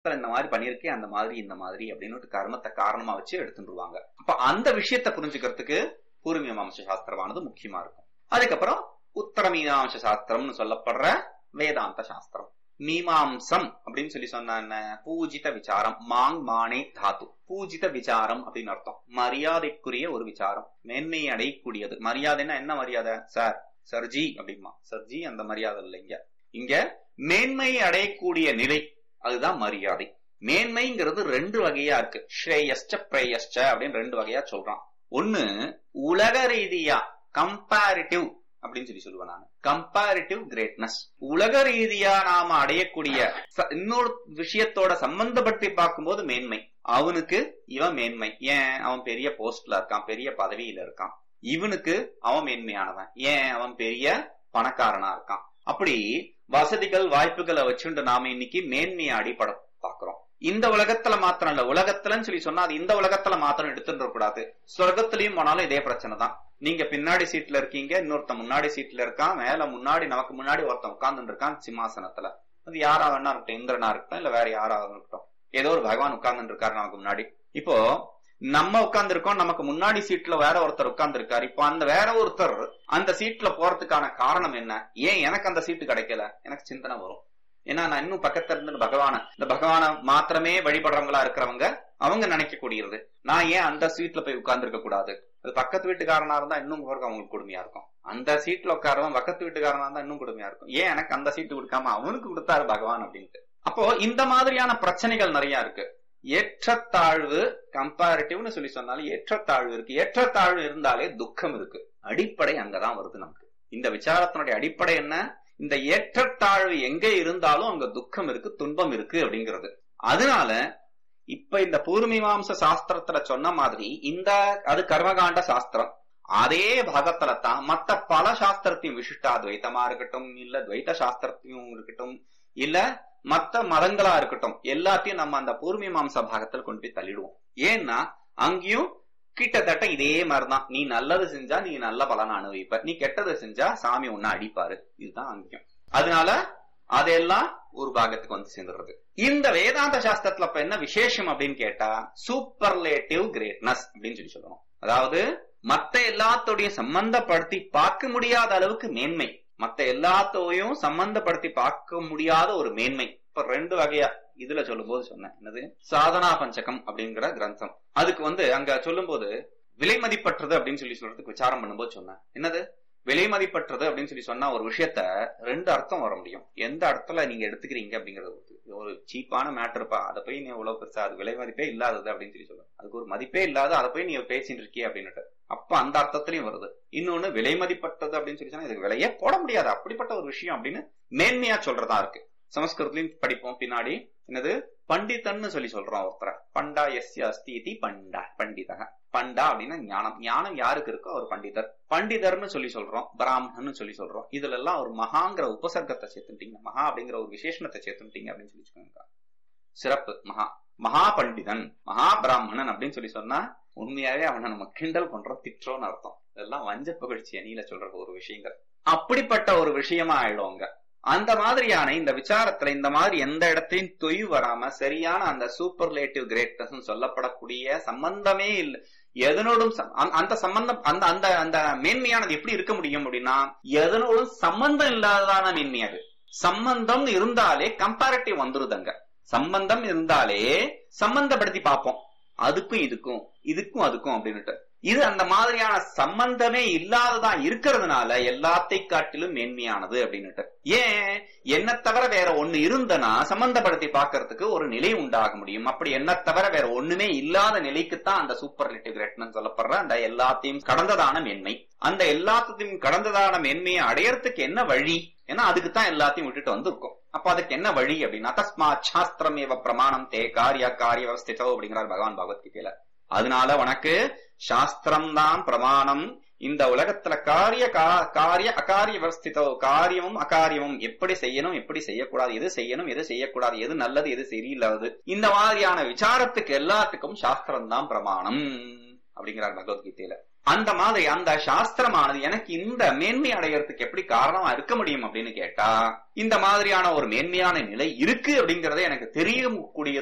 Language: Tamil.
இந்த மாதிரி பண்ணிருக்கேன் அந்த மாதிரி இந்த மாதிரி அப்படின்னு கர்மத்தை காரணமா வச்சு எடுத்துருவாங்க அப்ப அந்த விஷயத்தை புரிஞ்சுக்கிறதுக்கு பூர்வ மீமாம்ச சாஸ்திரமானது முக்கியமா இருக்கும் அதுக்கப்புறம் உத்தர மீமாம்ச சாஸ்திரம்னு சொல்லப்படுற வேதாந்த சாஸ்திரம் மீமாம்சம் அப்படின்னு சொல்லி சொன்ன என்ன பூஜித விசாரம் மாங் மானே தாத்து பூஜித விசாரம் அப்படின்னு அர்த்தம் மரியாதைக்குரிய ஒரு விசாரம் மேன்மையை அடையக்கூடியது மரியாதைன்னா என்ன மரியாதை சார் சர்ஜி அப்படிமா சர்ஜி அந்த மரியாதை இல்லைங்க இங்க மேன்மையை அடையக்கூடிய நிலை அதுதான் மரியாதை மேன்மைங்கிறது ரெண்டு வகையா இருக்கு ஸ்ரேயஸ்ட பிரேயஸ்ட அப்படின்னு ரெண்டு வகையா சொல்றான் ஒண்ணு உலக ரீதியா கம்பேரிட்டிவ் அப்படின்னு சொல்லி சொல்லுவேன் நான் கம்பேரிட்டிவ் கிரேட்னஸ் உலக ரீதியா நாம அடையக்கூடிய இன்னொரு விஷயத்தோட சம்பந்தப்படுத்தி பார்க்கும்போது மேன்மை அவனுக்கு இவன் மேன்மை ஏன் அவன் பெரிய போஸ்ட்ல இருக்கான் பெரிய பதவியில இருக்கான் இவனுக்கு அவன் மேன்மையானவன் ஏன் அவன் பெரிய பணக்காரனா இருக்கான் அப்படி வசதிகள் வாய்ப்புகளை வச்சுட்டு நாம இன்னைக்கு மேன்மையை அடிப்பட பாக்குறோம் இந்த உலகத்துல மாத்திரம் இல்ல உலகத்துலன்னு சொல்லி சொன்னா அது இந்த உலகத்துல மாத்திரம் எடுத்துட்டு கூடாது சொர்க்கத்திலயும் போனாலும் இதே பிரச்சனை தான் நீங்க பின்னாடி சீட்ல இருக்கீங்க இன்னொருத்த முன்னாடி சீட்ல இருக்கான் மேல முன்னாடி நமக்கு முன்னாடி ஒருத்தன் உட்கார்ந்து இருக்கான் சிம்மாசனத்துல அது யாரா வேணா இருக்கட்டும் இந்திரனா இருக்கட்டும் இல்ல வேற யாரா இருக்கட்டும் ஏதோ ஒரு பகவான் உட்கார்ந்து இருக்காரு நமக்கு முன்னாடி இப்போ நம்ம உட்கார்ந்து இருக்கோம் நமக்கு முன்னாடி சீட்ல வேற ஒருத்தர் உட்கார்ந்து இருக்காரு இப்போ அந்த வேற ஒருத்தர் அந்த சீட்ல போறதுக்கான காரணம் என்ன ஏன் எனக்கு அந்த சீட்டு கிடைக்கல எனக்கு சிந்தனை வரும் ஏன்னா நான் இன்னும் பக்கத்துல இருந்து பகவான இந்த பகவான மாத்திரமே வழிபடுறவங்களா இருக்கிறவங்க அவங்க நினைக்கக்கூடியது நான் ஏன் அந்த சீட்ல போய் உட்கார்ந்து இருக்க கூடாது அது பக்கத்து வீட்டுக்காரனா இருந்தா இன்னும் போறதுக்கு அவங்களுக்கு கொடுமையா இருக்கும் அந்த சீட்ல உட்காரவன் பக்கத்து வீட்டுக்காரனா இருந்தா இன்னும் கொடுமையா இருக்கும் ஏன் எனக்கு அந்த சீட்டு கொடுக்காம அவனுக்கு கொடுத்தாரு பகவான் அப்படின்ட்டு அப்போ இந்த மாதிரியான பிரச்சனைகள் நிறைய இருக்கு ஏற்றத்தாழ்வு கம்பேரிட்டிவ்னு சொல்லி சொன்னாலும் ஏற்றத்தாழ்வு இருக்கு ஏற்றத்தாழ்வு இருந்தாலே துக்கம் இருக்கு அடிப்படை அங்கதான் வருது நமக்கு இந்த விசாரத்தினுடைய அடிப்படை என்ன இந்த ஏற்றத்தாழ்வு எங்க இருந்தாலும் அங்க துக்கம் இருக்கு துன்பம் இருக்கு அப்படிங்கிறது அதனால இப்ப இந்த பூர்வீமாம்ச சாஸ்திரத்துல சொன்ன மாதிரி இந்த அது கர்மகாண்ட சாஸ்திரம் அதே பாகத்துல தான் மத்த பல சாஸ்திரத்தையும் விசிஷ்டா துவைத்தமா இருக்கட்டும் இல்ல துவைத்த சாஸ்திரத்தையும் இருக்கட்டும் இல்ல மத்த மதங்களா இருக்கட்டும் எல்லாத்தையும் நம்ம அந்த பூர்வீமாம்ச பாகத்தில் கொண்டு போய் தள்ளிடுவோம் ஏன்னா அங்கேயும் கிட்டத்தட்ட இதே மாதிரிதான் நீ நல்லது செஞ்சா நீ நல்ல பலனை அனுபவிப்ப நீ கெட்டது செஞ்சா சாமி ஒன்னு அடிப்பாரு இதுதான் அங்கேயும் அதனால அதெல்லாம் ஒரு பாகத்துக்கு வந்து சேர்ந்துடுறது இந்த வேதாந்த சாஸ்திரத்துல இப்ப என்ன விசேஷம் அப்படின்னு கேட்டா சூப்பர்லேட்டிவ் கிரேட்னஸ் அப்படின்னு சொல்லி சொல்லணும் அதாவது மத்த எல்லாத்தோடைய சம்பந்தப்படுத்தி பார்க்க முடியாத அளவுக்கு மேன்மை மத்த எல்லாத்தையும் சம்பந்தப்படுத்தி பார்க்க முடியாத ஒரு மேன்மை இப்ப ரெண்டு வகையா இதுல சொல்லும் போது சொன்னேன் என்னது சாதனா பஞ்சகம் அப்படிங்கிற கிரந்தம் அதுக்கு வந்து அங்க சொல்லும் போது விலை மதிப்பற்றது அப்படின்னு சொல்லி சொல்றதுக்கு விசாரம் பண்ணும்போது சொன்னேன் என்னது விலை மதிப்பற்றது அப்படின்னு சொல்லி சொன்னா ஒரு விஷயத்த ரெண்டு அர்த்தம் வர முடியும் எந்த அர்த்தத்துல நீங்க எடுத்துக்கிறீங்க அப்படிங்கறது ஒரு சீப்பான மேட்டர்ப்பா அதை போய் நீ எவ்வளவு பெருசா அது விலை மதிப்பே இல்லாதது அப்படின்னு சொல்லி சொல்லுவேன் அதுக்கு ஒரு மதிப்பே இல்லாத அதை போய் நீ பேசிட்டு இருக்கிய அப்படின்னுட்டு அப்ப அந்த அர்த்தத்திலையும் வருது இன்னொன்னு விலை மதிப்பட்டது அப்படின்னு சொல்லி சொன்னா இதுக்கு விலையே போட முடியாது அப்படிப்பட்ட ஒரு விஷயம் அப்படின்னு மேன்மையா சொல்றதா இருக்கு சமஸ்கிருதத்திலையும் படிப்போம் பின்னாடி என்னது பண்டிதன்னு சொல்லி சொல்றோம் ஒருத்தர பண்டா எஸ் அஸ்தி இதி பண்டா பண்டிதக பண்டா அப்படின்னா ஞானம் ஞானம் யாருக்கு இருக்கோ அவர் பண்டிதர் பண்டிதர்னு சொல்லி சொல்றோம் பிராமணன்னு சொல்லி சொல்றோம் இதுல எல்லாம் ஒரு மகாங்கிற உபசர்க்கத்தை சேர்த்துட்டீங்க மகா அப்படிங்கிற ஒரு விசேஷணத்தை சேர்த்துட்டீங்க அப்படின்னு சொல்லி வச்சுக்கோங்க சிறப்பு மகா மகா பண்டிதன் மகா பிராமணன் அப்படின்னு சொல்லி சொன்னா உண்மையாவே அவனை நம்ம கிண்டல் பண்றோம் திட்டுறோம்னு அர்த்தம் இதெல்லாம் வஞ்ச புகழ்ச்சி அணியில சொல்ற ஒரு விஷயங்கள் அப்படிப்பட்ட ஒரு விஷயமா ஆயிடுவாங்க அந்த மாதிரியான இந்த விசாரத்துல இந்த மாதிரி எந்த இடத்தையும் தொய்வு வராம சரியான அந்த சூப்பர்லேட்டிவ் கிரேட்னஸ் சொல்லப்படக்கூடிய சம்பந்தமே இல்லை எதனோடும் அந்த சம்பந்தம் அந்த அந்த அந்த மேன்மையானது எப்படி இருக்க முடியும் அப்படின்னா எதனோடும் சம்பந்தம் இல்லாததான மேன்மை அது சம்பந்தம் இருந்தாலே கம்பேரிட்டிவ் வந்துருதுங்க சம்பந்தம் இருந்தாலே சம்பந்தப்படுத்தி பார்ப்போம் அதுக்கும் இதுக்கும் இதுக்கும் அதுக்கும் அப்படின்னுட்டு இது அந்த மாதிரியான சம்பந்தமே இல்லாததா இருக்கிறதுனால எல்லாத்தை காட்டிலும் மேன்மையானது அப்படின்னுட்டு ஏன் என்ன தவிர வேற ஒண்ணு இருந்தனா சம்பந்தப்படுத்தி பாக்குறதுக்கு ஒரு நிலை உண்டாக முடியும் அப்படி என்ன தவிர வேற ஒண்ணுமே இல்லாத நிலைக்குத்தான் அந்த சூப்பர்லிட்டிவ் கிரேட்னஸ் சொல்லப்படுற அந்த எல்லாத்தையும் கடந்ததான மேன்மை அந்த எல்லாத்தையும் கடந்ததான மேன்மையை அடையறதுக்கு என்ன வழி ஏன்னா அதுக்கு தான் எல்லாத்தையும் விட்டுட்டு வந்திருக்கும் அப்ப அதுக்கு என்ன வழி அப்படின்னா தஸ்மா சாஸ்திரம் ஏவ பிரமாணம் தே காரிய காரிய வியவஸ்திதோ அப்படிங்கிறார் பகவான் பகவத்கீதையில அதனால உனக்கு சாஸ்திரம் தான் பிரமாணம் இந்த உலகத்துல காரிய காரிய அகாரிய வியவஸ்திதோ காரியமும் அகாரியமும் எப்படி செய்யணும் எப்படி செய்யக்கூடாது எது செய்யணும் எது செய்யக்கூடாது எது நல்லது எது சரியில்லாதது இந்த மாதிரியான விசாரத்துக்கு எல்லாத்துக்கும் சாஸ்திரம் தான் பிரமாணம் அப்படிங்கிறார் பகவத்கீதையில அந்த மாதிரி அந்த சாஸ்திரமானது எனக்கு இந்த மேன்மை அடையறதுக்கு எப்படி காரணமா இருக்க முடியும் அப்படின்னு கேட்டா இந்த மாதிரியான ஒரு மேன்மையான நிலை இருக்கு அப்படிங்கறத எனக்கு தெரியக்கூடிய